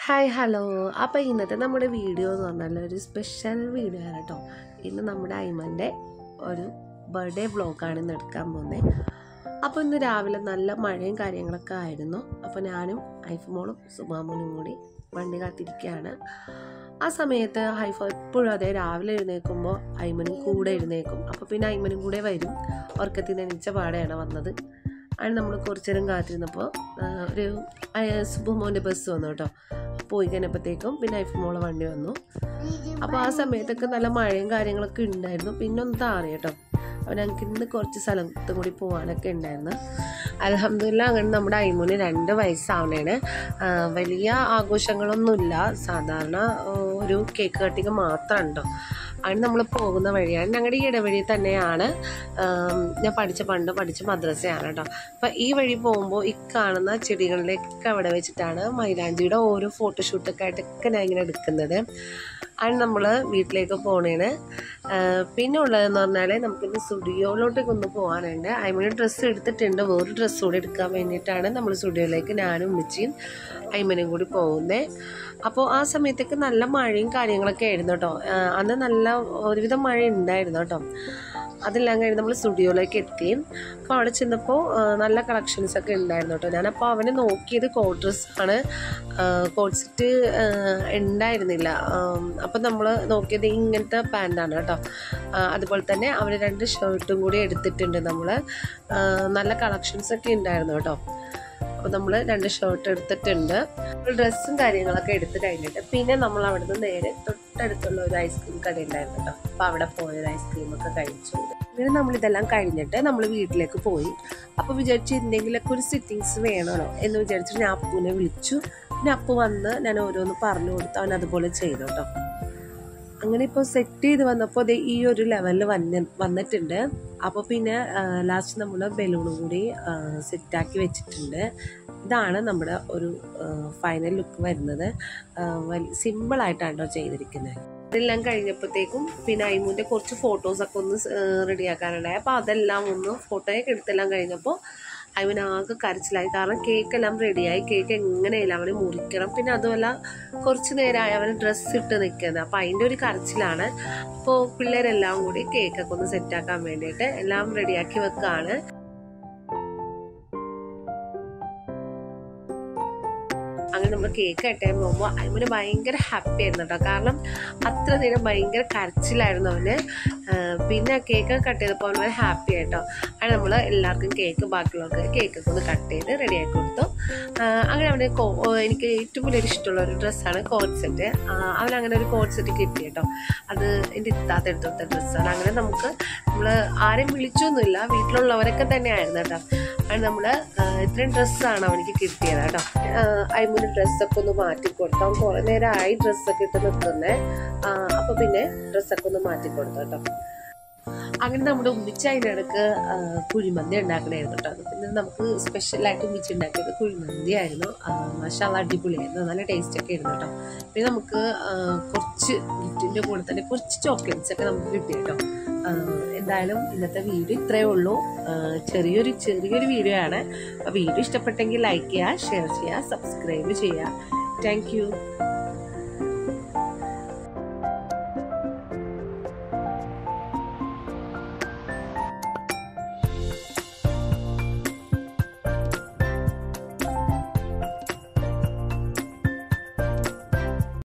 hi hello അപ്പോൾ ഇന്നത്തെ നമ്മുടെ വീഡിയോ എന്ന് പറഞ്ഞാൽ ഒരു സ്പെഷ്യൽ വീഡിയോ ആണ് കേട്ടോ ഇന്ന് നമ്മുടെ ഐമൻ്റെ ഒരു ബർത്ത്ഡേ വ്ളോഗാണ് ഇന്ന് എടുക്കാൻ പോകുന്നത് അപ്പോൾ ഇന്ന് രാവിലെ നല്ല മഴയും കാര്യങ്ങളൊക്കെ ആയിരുന്നു അപ്പോൾ ഞാനും ഐഫമോളും സുമാമോനും കൂടി വണ്ടി കാത്തിരിക്കുകയാണ് ആ സമയത്ത് ഹൈഫ എപ്പോഴും അതേ രാവിലെ എഴുന്നേൽക്കുമ്പോൾ ഐമനും കൂടെ എഴുന്നേക്കും അപ്പോൾ പിന്നെ ഐമനും കൂടെ വരും ഉറക്കത്തിൽ നിന്ന് എണീച്ച പാടെയാണ് വന്നത് ആണ് നമ്മൾ കുറച്ചു നേരം കാത്തിരുന്നപ്പോൾ ആ, ഒരു സുബുമോൻ്റെ ബസ് വന്നു കേട്ടോ പോയി കഴിഞ്ഞപ്പോഴത്തേക്കും പിന്നെ ഐഫമോളെ വണ്ടി വന്നു അപ്പോൾ ആ സമയത്തൊക്കെ നല്ല മഴയും കാര്യങ്ങളൊക്കെ ഉണ്ടായിരുന്നു പിന്നെ ഒന്ന് താറി കേട്ടോ അപ്പോൾ ഞങ്ങൾക്ക് ഇന്ന് കുറച്ച് സ്ഥലത്തും കൂടി പോകാനൊക്കെ ഉണ്ടായിരുന്നു അലഹമില്ല അങ്ങനെ നമ്മുടെ ഐമൂന് രണ്ട് വയസ്സാവണേണ് ആ, വലിയ ആഘോഷങ്ങളൊന്നുമില്ല സാധാരണ ആ, ഒരു കേക്ക് കട്ടിങ് മാത്രം ഉണ്ടോ അങ്ങനെ നമ്മൾ പോകുന്ന വഴിയാണ് ഞങ്ങളുടെ ഈ ഇടവഴി തന്നെയാണ് ആം, ഞാൻ പഠിച്ച പണ്ട് പഠിച്ച മദ്രസയാണ് കേട്ടോ അപ്പം ഈ വഴി പോകുമ്പോൾ ഈ കാണുന്ന ചെടികളിലേക്ക് അവിടെ വെച്ചിട്ടാണ് മൈലാഞ്ചിയുടെ ഓരോ ഫോട്ടോഷൂട്ടൊക്കെ ആയിട്ടൊക്കെ ഞാൻ ഇങ്ങനെ എടുക്കുന്നത് ആണ് നമ്മൾ വീട്ടിലേക്ക് പോണേണ് ആ, പിന്നെ ഉള്ളതെന്ന് പറഞ്ഞാൽ നമുക്കിന്ന് സ്റ്റുഡിയോയിലോട്ടേക്ക് ഒന്ന് പോകാനുണ്ട് ഐമന് ഡ്രസ്സ് എടുത്തിട്ടുണ്ട് വേറൊരു ഡ്രസ്സ് കൂടെ എടുക്കാൻ വേണ്ടിയിട്ടാണ് നമ്മൾ സ്റ്റുഡിയോയിലേക്ക് ഞാനും ഉമ്മച്ചിയും ഐമനും കൂടി പോകുന്നത് അപ്പോൾ ആ സമയത്തേക്ക് നല്ല മഴയും കാര്യങ്ങളൊക്കെ ആയിരുന്നു കേട്ടോ ആ, അന്ന് നല്ല ഒരുവിധം മഴ ഉണ്ടായിരുന്നു കേട്ടോ അതെല്ലാം കഴിഞ്ഞ് നമ്മൾ സ്റ്റുഡിയോയിലേക്ക് എത്തി അപ്പോൾ അവിടെ ചെന്നപ്പോൾ ആ, നല്ല കളക്ഷൻസ് ഒക്കെ ഉണ്ടായിരുന്നു കേട്ടോ ഞാനപ്പോൾ അവനെ നോക്കിയത് കോട്ട് ഡ്രസ്സാണ് കോട്ട് സെറ്റ് ഉണ്ടായിരുന്നില്ല അപ്പം നമ്മൾ നോക്കിയത് ഇങ്ങനത്തെ പാൻറ്റാണ് കേട്ടോ ആ, അതുപോലെ തന്നെ അവന് രണ്ട് ഷർട്ടും കൂടി എടുത്തിട്ടുണ്ട് നമ്മൾ നല്ല കളക്ഷൻസ് ഒക്കെ ഉണ്ടായിരുന്നു കേട്ടോ അപ്പോൾ നമ്മൾ രണ്ട് ഷർട്ട് എടുത്തിട്ടുണ്ട് ഡ്രസ്സും കാര്യങ്ങളൊക്കെ എടുത്ത് കഴിഞ്ഞിട്ട് പിന്നെ നമ്മൾ അവിടുന്ന് നേരെ തൊട്ടടുത്തുള്ള ഒരു ഐസ്ക്രീം കട ഉണ്ടായിരുന്നു കേട്ടോ അപ്പോൾ അവിടെ പോയത് ഐസ്ക്രീമൊക്കെ കഴിച്ചു പിന്നെ നമ്മളിതെല്ലാം കഴിഞ്ഞിട്ട് നമ്മൾ വീട്ടിലേക്ക് പോയി അപ്പോൾ വിചാരിച്ചു എന്തെങ്കിലുമൊക്കെ ഒരു സിറ്റിങ്സ് വേണമല്ലോ എന്ന് വിചാരിച്ചിട്ട് ഞാൻ അപ്പുവിനെ വിളിച്ചു പിന്നെ അപ്പു വന്ന് ഞാൻ ഓരോന്ന് പറഞ്ഞു കൊടുത്തു അവൻ അതുപോലെ ചെയ്തു കേട്ടോ അങ്ങനെ ഇപ്പോൾ സെറ്റ് ചെയ്ത് വന്നപ്പോൾ ദേ ഈ ഒരു ലെവലിൽ വന്ന് വന്നിട്ടുണ്ട് അപ്പോൾ പിന്നെ ലാസ്റ്റ് നമ്മൾ ബലൂണും കൂടി സെറ്റാക്കി വെച്ചിട്ടുണ്ട് ഇതാണ് നമ്മുടെ ഒരു ഫൈനൽ ലുക്ക് വരുന്നത് സിമ്പിളായിട്ടാണ് കേട്ടോ ചെയ്തിരിക്കുന്നത് ഇതെല്ലാം കഴിഞ്ഞപ്പോഴത്തേക്കും പിന്നെ ഐമുൻ്റെ കുറച്ച് ഫോട്ടോസൊക്കെ ഒന്ന് റെഡിയാക്കാനുണ്ടായി അപ്പോൾ അതെല്ലാം ഒന്ന് ഫോട്ടോയൊക്കെ എടുത്തെല്ലാം കഴിഞ്ഞപ്പോൾ അവനാകെ കരച്ചിലായി കാരണം കേക്കെല്ലാം റെഡിയായി കേക്ക് എങ്ങനെയല്ല അവന് മുറിക്കണം പിന്നെ അതുമല്ല കുറച്ച് നേരമായി അവന് ഡ്രസ്സ് ഇട്ട് നിൽക്കുന്നത് അപ്പം അതിൻ്റെ ഒരു കരച്ചിലാണ് അപ്പോൾ പിള്ളേരെല്ലാം കൂടി കേക്കൊക്കെ ഒന്ന് സെറ്റാക്കാൻ വേണ്ടിയിട്ട് എല്ലാം റെഡിയാക്കി വെക്കുകയാണ് അങ്ങനെ നമ്മൾ കേക്ക് കട്ടാൻ പോകുമ്പോൾ അവന് ഭയങ്കര ഹാപ്പി ആയിരുന്നു കേട്ടോ കാരണം അത്ര നേരം ഭയങ്കര കരച്ചിലായിരുന്നു അവന് ആ, പിന്നെ കേക്ക് കട്ട് ചെയ്തപ്പോൾ അവന് വളരെ ഹാപ്പി ആയിട്ടോ അങ്ങനെ നമ്മൾ എല്ലാവർക്കും കേക്ക് ബാക്കിയുള്ളവർക്ക് കേക്കൊക്കെ ഒന്ന് കട്ട് ചെയ്ത് റെഡിയാക്കി കൊടുത്തു ആ, അങ്ങനെ അവന് കോ എനിക്ക് ഏറ്റവും വലിയ ഇഷ്ടമുള്ള ഒരു ഡ്രസ്സാണ് കോട്ട് സെറ്റ് അവൻ അങ്ങനെ ഒരു കോട്ട് സെറ്റ് കിട്ടി കേട്ടോ അത് എൻ്റെ ഇത്താത്ത എടുത്തു കൊടുത്ത ഡ്രസ്സാണ് അങ്ങനെ നമുക്ക് നമ്മൾ ആരെയും വിളിച്ചൊന്നുമില്ല വീട്ടിലുള്ളവരൊക്കെ തന്നെയായിരുന്നു കേട്ടോ അങ്ങനെ നമ്മൾ ഇത്രയും ഡ്രസ്സാണ് അവനിക്ക് കിട്ടിയത് കേട്ടോ അയിമുൻ്റെ ഡ്രസ്സൊക്കെ ഒന്ന് മാറ്റി കൊടുത്തു അവൻ കുറേ നേരമായി ഡ്രസ്സൊക്കെ ഇട്ട് നിൽക്കുന്നേ അപ്പോൾ പിന്നെ ഡ്രസ്സൊക്കെ ഒന്ന് മാറ്റി കൊടുത്തു കേട്ടോ അങ്ങനെ നമ്മുടെ ഉമ്മിച്ച അതിനിടക്ക് കുഴിമന്തി ഉണ്ടാക്കണമായിരുന്നു കേട്ടോ അത് പിന്നെ നമുക്ക് സ്പെഷ്യലായിട്ട് ഉമ്മിച്ച് ഉണ്ടാക്കിയത് കുഴിമന്തി ആയിരുന്നു മസാല അടിപൊളിയായിരുന്നു നല്ല ടേസ്റ്റ് ഒക്കെ ആയിരുന്നു കേട്ടോ പിന്നെ നമുക്ക് ആ, കുറച്ച് ഗിഫ്റ്റിൻ്റെ കൂടെ തന്നെ കുറച്ച് ചോക്ലേറ്റ്സ് ഒക്കെ നമുക്ക് കിട്ടി കേട്ടോ ആ, എന്തായാലും ഇന്നത്തെ വീഡിയോ ഇത്രയേ ഉള്ളൂ ആ, ചെറിയൊരു ചെറിയൊരു വീഡിയോ ആണ് അപ്പോൾ വീഡിയോ ഇഷ്ടപ്പെട്ടെങ്കിൽ ലൈക്ക് ചെയ്യുക ഷെയർ ചെയ്യുക സബ്സ്ക്രൈബ് ചെയ്യുക താങ്ക് യു